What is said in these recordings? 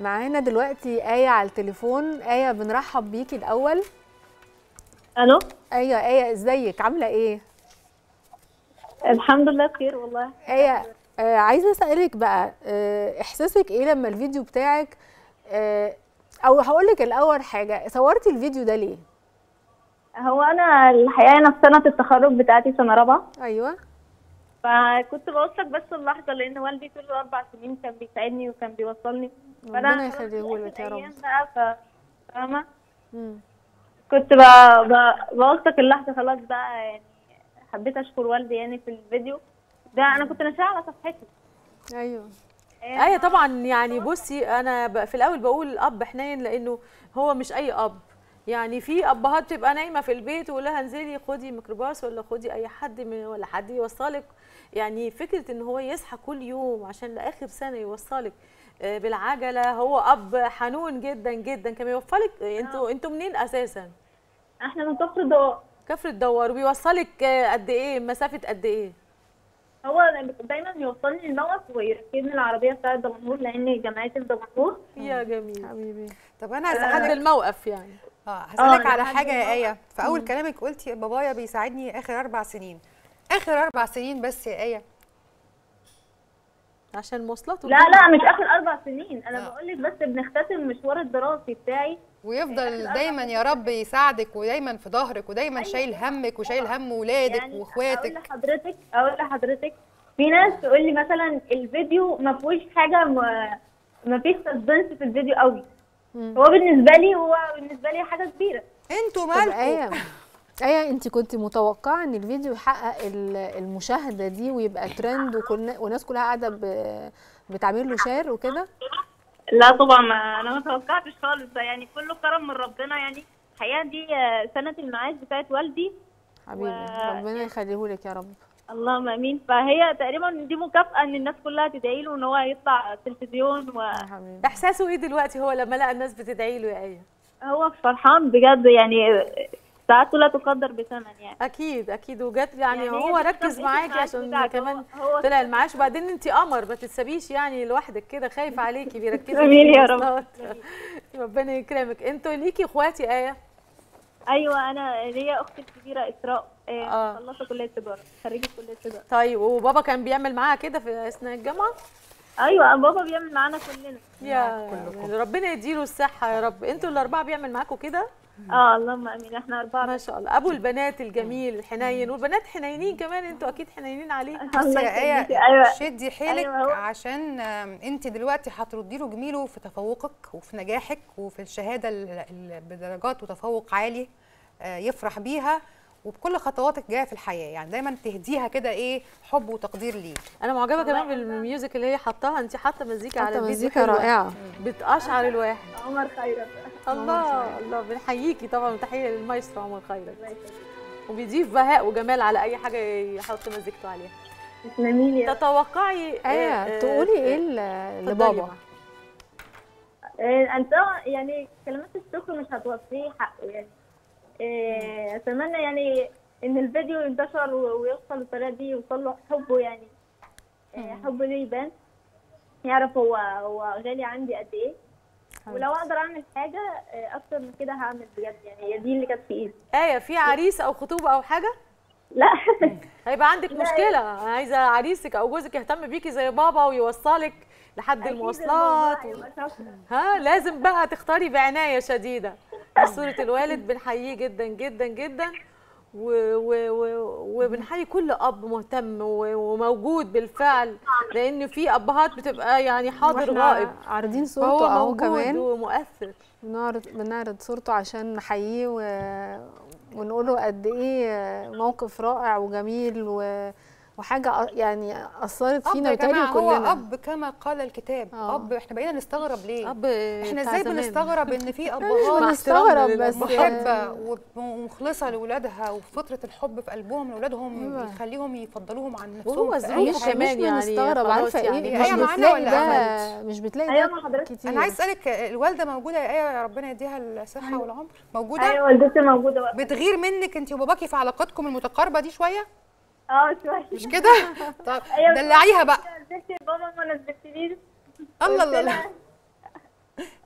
معانا دلوقتي آية على التليفون آية بنرحب بيكي الأول الو أيوة آية ازيك عاملة ايه؟ الحمد لله بخير والله آية آه عايزة أسألك بقى آه إحساسك ايه لما الفيديو بتاعك آه أو هقولك الأول حاجة صورتي الفيديو ده ليه؟ هو انا الحقيقه انا في سنه التخرج بتاعتي سنه رابعه أيوة فكنت بوثق بس اللحظه لان والدي طول الاربع سنين كان بيساعدني وكان بيوصلني ربنا خلاص يخليهولك في يا رب. الأيام بقى ف فاهمه مم. كنت ب... ب... بوثق اللحظه خلاص بقى يعني حبيت اشكر والدي يعني في الفيديو ده انا كنت ناشئه على صفحتي أيوة ايه طبعا يعني بصي انا ب- في الاول بقول الاب حنين لانه هو مش اي اب يعني في ابهات بتبقى نايمه في البيت ويقول لها انزلي خدي ميكروباص ولا خدي اي حد من ولا حد يوصلك يعني فكره ان هو يصحى كل يوم عشان لاخر سنه يوصلك آه، بالعجله هو اب حنون جدا جدا كان يوفرك انتوا انتوا منين اساسا احنا من كفر الدواء كفر الدوار وبيوصلك آه، قد ايه مسافه قد ايه هو دايما يوصلني الموقف ويركبني العربيه بتاعت دمنهور لان جامعتي في دمنهور يا جميل حبيبي طب انا عند هسألك الموقف يعني اه هسألك آه، على لحد حاجة يا دلوقتي. آية في أول كلامك قلتي بابايا بيساعدني آخر أربع سنين آخر أربع سنين بس يا آية عشان المواصلات لا لا مش اخر اربع سنين انا بقول لك بس بنختتم المشوار الدراسي بتاعي ويفضل دايما يا رب يساعدك ودايما في ظهرك ودايما شايل همك وشايل هم ولادك يعني اقول واخواتك لحضرتك اقول لحضرتك في ناس تقول لي مثلا الفيديو ما فيهوش حاجه ما, ما فيش سسبنس في الفيديو قوي هو بالنسبه لي هو بالنسبه لي حاجه كبيره انتوا طب مالكم آية آية انت كنت متوقعة ان الفيديو يحقق ال- المشاهدة دي ويبقى ترند وكل والناس كلها قاعدة ب- بتعمل له شير وكده لا طبعا ما انا ما توقعتش خالص ده يعني كله كرم من ربنا يعني الحقيقه دي آه، سنه المعاش بتاعت والدي حبيبي و- ربنا يخليهولك يا رب اللهم امين فهي تقريبا دي مكافاه ان الناس كلها تدعي له ان هو يطلع تلفزيون و... يا حبيبي احساسه ايه دلوقتي هو لما لقى الناس بتدعي له يا ايه هو فرحان بجد يعني ساعته لا تقدر بثمن يعني اكيد اكيد وجت يعني, يعني هو هي دي ركز طبيعة معاكي المعاش عشان بتاعته. كمان هو- هو طلع المعاش وبعدين انت قمر ما تتسابيش يعني لوحدك كده خايف عليكي بيركزوا جميل يا رب. المواصلات. ربنا يكرمك انتوا ليكي اخواتي ايه ايوه انا ليا اختي الكبيره اسراء آه. آه. مخلصه كليه تجاره خريجه كليه تجاره طيب وبابا كان بيعمل معاها كده في اثناء الجامعه ايوه بابا بيعمل معانا كلنا يا ربنا يديله الصحه يا رب انتوا الاربعه بيعمل معاكم كده اه اللهم امين احنا اربعه ما شاء الله ابو البنات الجميل الحنين والبنات حنينين كمان انتوا اكيد حنينين عليه بس الله يا آية يخليكي. ايوه شدي حيلك أيوة هو. عشان آم، انت دلوقتي هتردي له جميله في تفوقك وفي نجاحك وفي الشهاده ال- ال- بدرجات وتفوق عالي آه، يفرح بيها وبكل خطواتك جايه في الحياه يعني دايما تهديها كده ايه حب وتقدير ليك انا معجبه كمان بالميوزك اللي هي حطاها انت حاطه مزيكا على حتى الفيديو مزيكا حلوة. رائعة بتقشعر الواحد عمر خيرت الله الله بنحييكي طبعا تحيه للمايسترو عمر خيرت وبيضيف بهاء وجمال على اي حاجه يحط مزيكته عليها تسلمي لي يا رب. تتوقعي آه، آية آه، تقولي ايه آه، ل- اتفضلي لبابا بقى. آه، انت يعني كلمات الشكر مش هتوفيه حقه يعني آه، اتمنى يعني ان الفيديو ينتشر و- ويوصل بالطريقه دي يوصل له حبه يعني آه، حبه ليه يبان يعرف هو هو غالي عندي قد ايه ولو اقدر اعمل حاجه آه، اكتر من كده هعمل بجد يعني هي دي اللي كانت في ايدي آية في عريس أو خطوبة أو حاجة؟ لا هيبقى عندك مشكلة أنا عايزة عريسك أو جوزك يهتم بيكي زي بابا ويوصلك لحد أكيد المواصلات الموضوع هيبقى شاطر. ها لازم بقى تختاري بعناية شديدة دي صورة الوالد بنحييه جدا جدا جدا و- و- و- وبنحيي كل اب مهتم و- وموجود بالفعل لان في ابهات بتبقى يعني حاضر واحنا غائب عارضين فهو صورته اهو موجود كمان ومؤثر بنعرض بنعرض صورته عشان نحييه و... ونقول له قد ايه موقف رائع وجميل و... وحاجه أ- يعني اثرت اب فينا يا وتاني جماعه هو كلنا اب كما قال الكتاب آه. اب احنا بقينا نستغرب ليه اب احنا بتاع ازاي زمان. بنستغرب ان في مش ابهات بنستغرب احترامنا بس محبه ومخلصه لاولادها وفطره الحب في قلبهم لاولادهم أيوة. يخليهم يفضلوهم عن نفسهم وهو في أي ظروفه حاجة. كمان مش يعني بنستغرب خلاص عارفه يعني ايه هي مش معانا بتلاقي ولا ده عملت؟ مش بتلاقي ايوه ده مع حضرتك كتير انا عايز اسالك الوالده موجوده يا ايه يا ربنا يديها الصحه والعمر موجوده ايوه والدتي موجوده بقى بتغير منك انت وباباكي في علاقتكم المتقاربه دي شويه اه شويه مش كده طب أيوة. دلعيها بقى نزلت بابا ما نزلتنيش الله قلت الله الله لها-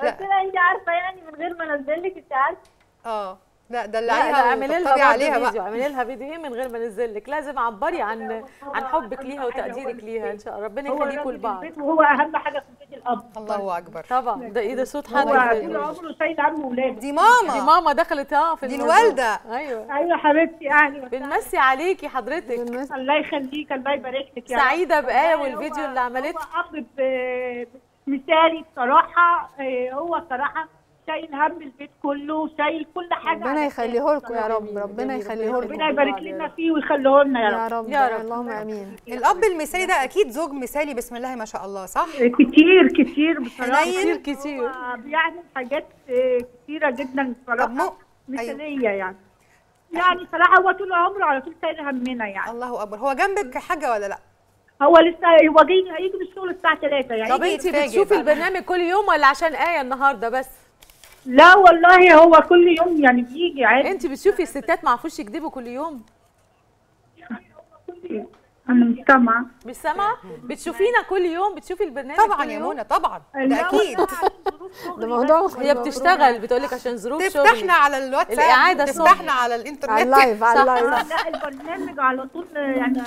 بس انا انت عارفه يعني من غير ما انزل لك انت عارفه اه لا ده اللي لا لا عليها اعملي وطبطبي لها عليها برضه بقى فيديو اعملي لها فيديو ايه من غير ما انزل لك لازم عبري عن عن حبك ليها وتقديرك ليها ان شاء الله ربنا هو يخليكم راجل لبعض البيت وهو اهم حاجه في بيت الاب الله اكبر طبعا ده ايه ده صوت حد هو في طول ال- عمره شايل هم ولاده دي دي ماما ماما دخلت اه في دي الموضوع. الوالدة. ايوه ايوه حبيبتي يعني بنمسي عليكي حضرتك بالنسبة- الله يخليك الله يبارك لك يا رب. سعيده بآية والله والفيديو هو- اللي عملته هو اب ب- مثالي بصراحه آه، هو صراحه شايل هم البيت كله شايل كل حاجه ربنا على يخليه لكم يا رب جميل، ربنا جميل. يخليه ربنا لكم ربنا يبارك لنا فيه ويخليه لنا يا يا رب رب يا رب. اللهم امين الاب المثالي ده اكيد زوج مثالي بسم الله ما شاء الله صح كتير كتير بصراحه كتير كتير هو بيعمل حاجات آه، كتيره جدا طب بصراحه مو مثاليه يعني يعني صراحه هو طول عمره على طول شايل همنا يعني الله اكبر هو جنبك حاجه ولا لا هو لسه هو جاي هيجي من الشغل الساعه 3 يعني طب يجي انت يتفاجئ بتشوفي بقى. البرنامج كل يوم ولا عشان آية النهارده بس لا والله هو كل يوم يعني بيجي عادي انت بتشوفي الستات ما عرفوش يكذبوا كل يوم انا مش سامعه مش سامعه بتشوفينا كل يوم بتشوفي البرنامج طبعا كل يا يوم؟ منى طبعا لا ده اكيد والله عشان ظروف شغلي ده موضوع هي بتشتغل بتقول لك عشان ظروف تفتحنا شغلي على الواتساب الإعادة الصبح. تفتحنا على على الانترنت اللايف على آه، اللايف لا البرنامج على طول يعني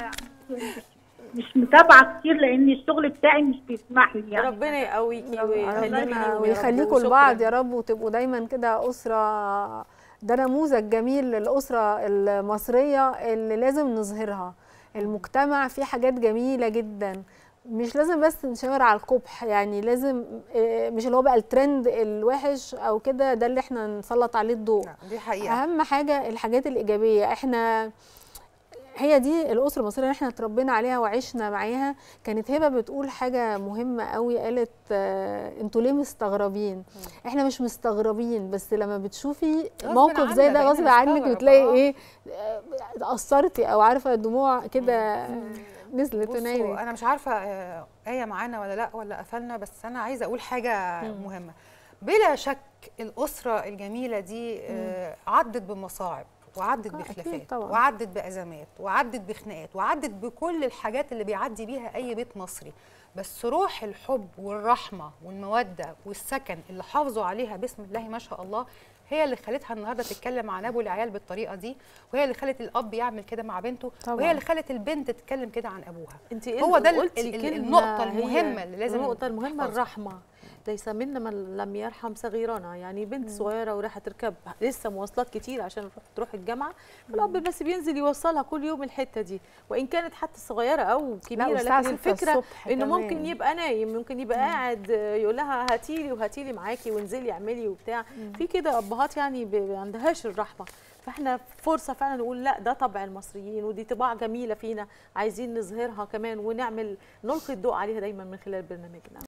مش متابعه كتير لان الشغل بتاعي مش بيسمح لي يعني ربنا يقويكي ويخليكي ربنا ليهم يا رب. ويخليكم وشكراً. لبعض يا رب وتبقوا دايما كده اسره ده نموذج جميل للاسره المصريه اللي لازم نظهرها المجتمع فيه حاجات جميله جدا مش لازم بس نشاور على القبح يعني لازم آه، مش اللي هو بقى الترند الوحش او كده ده اللي احنا نسلط عليه الضوء لا، دي حقيقه اهم حاجه الحاجات الايجابيه احنا هي دي الاسره المصريه اللي احنا اتربينا عليها وعشنا معاها كانت هبه بتقول حاجه مهمه قوي قالت آه انتوا ليه مستغربين احنا مش مستغربين بس لما بتشوفي غصب موقف زي عنا ده بقينا غصب عنك نستغرب، بتلاقي آه. ايه آه، اتاثرتي او عارفه الدموع كده نزلت من بصوا عينك انا مش عارفه آه، ايه معانا ولا لا ولا قفلنا بس انا عايزه اقول حاجه مهمه بلا شك الاسره الجميله دي آه، عدت بمصاعب وعدت آه، أكيد بخلافات طبعاً. وعدت بازمات وعدت بخناقات وعدت بكل الحاجات اللي بيعدي بيها اي بيت مصري بس روح الحب والرحمه والموده والسكن اللي حافظوا عليها بسم الله ما شاء الله هي اللي خلتها النهارده تتكلم مع ابو العيال بالطريقه دي وهي اللي خلت الاب يعمل كده مع بنته طبعاً. وهي اللي خلت البنت تتكلم كده عن ابوها انت هو ده ال- قلتي ال- ال- كلمة النقطة هي المهمة اللي لازم النقطة المهمة نحفظها. الرحمة ليس منا من لم يرحم صغيرنا يعني بنت صغيرة ورايحة تركب لسه مواصلات كتير عشان تروح- تروح الجامعة الأب بس بينزل يوصلها كل يوم الحتة دي وإن كانت حتى صغيرة أو كبيرة والساعة لكن ستة الفكرة الصبح إنه كمان. ممكن يبقى نايم ممكن يبقى قاعد آه، يقول لها هاتيلي وهاتيلي معاكي وانزلي اعملي وبتاع في كده أبهات يعني ب- ما عندهاش الرحمة فاحنا فرصه فعلا نقول لا ده طبع المصريين ودي طباع جميله فينا عايزين نظهرها كمان ونعمل نلقي الضوء عليها دايما من خلال برنامجنا